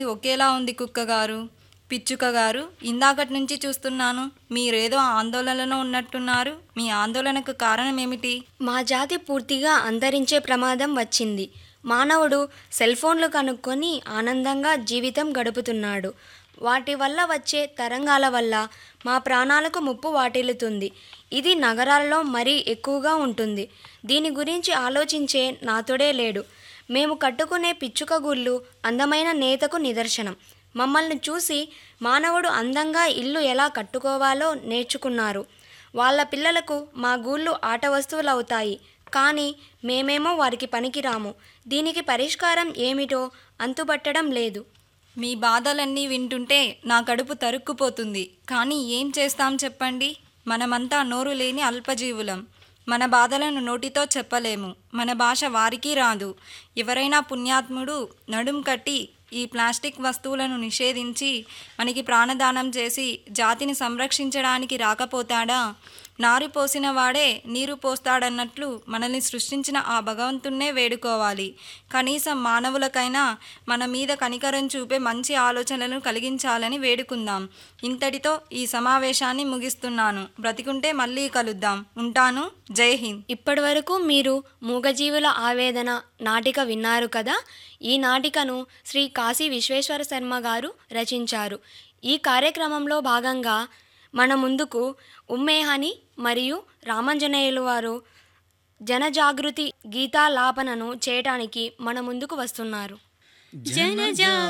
ఒకేలా ఉంది కుక్క గారు పిచ్చుక గారు ఇందాకటి నుంచి చూస్తున్నాను మీరేదో ఆందోళనలో ఉన్నట్టున్నారు మీ ఆందోళనకు కారణం ఏమిటి మా జాతి పూర్తిగా అంతరించే ప్రమాదం వచ్చింది మానవుడు సెల్ ఫోన్లు కనుక్కొని ఆనందంగా జీవితం గడుపుతున్నాడు వాటి వల్ల వచ్చే తరంగాల వల్ల మా ప్రాణాలకు ముప్పు వాటిల్లుతుంది ఇది నగరాల్లో మరీ ఎక్కువగా ఉంటుంది దీని గురించి ఆలోచించే నాతోడే లేడు మేము కట్టుకునే పిచ్చుక గుళ్ళు అందమైన నేతకు నిదర్శనం మమ్మల్ని చూసి మానవుడు అందంగా ఇల్లు ఎలా కట్టుకోవాలో నేర్చుకున్నారు వాళ్ళ పిల్లలకు మా గూళ్ళు ఆట వస్తువులు అవుతాయి కానీ మేమేమో వారికి పనికిరాము దీనికి పరిష్కారం ఏమిటో అంతుపట్టడం లేదు మీ బాధలన్నీ వింటుంటే నా కడుపు తరుక్కుపోతుంది కానీ ఏం చేస్తాం చెప్పండి మనమంతా నోరు లేని అల్పజీవులం మన బాధలను నోటితో చెప్పలేము మన భాష వారికి రాదు ఎవరైనా పుణ్యాత్ముడు నడుం కట్టి ఈ ప్లాస్టిక్ వస్తువులను నిషేధించి మనకి ప్రాణదానం చేసి జాతిని సంరక్షించడానికి రాకపోతాడా నారు పోసిన వాడే నీరు పోస్తాడన్నట్లు మనల్ని సృష్టించిన ఆ భగవంతున్నే వేడుకోవాలి కనీసం మానవులకైనా మన మీద కనికరం చూపే మంచి ఆలోచనలను కలిగించాలని వేడుకుందాం ఇంతటితో ఈ సమావేశాన్ని ముగిస్తున్నాను బ్రతికుంటే మళ్ళీ కలుద్దాం ఉంటాను జై హింద్ ఇప్పటివరకు మీరు మూగజీవుల ఆవేదన నాటిక విన్నారు కదా ఈ నాటికను శ్రీ కాశీ విశ్వేశ్వర శర్మ గారు రచించారు ఈ కార్యక్రమంలో భాగంగా మన ముందుకు ఉమ్మేహని మరియు రామంజనేయులు వారు జనజాగృతి గీతాలాపనను చేయటానికి మన ముందుకు వస్తున్నారు జనజా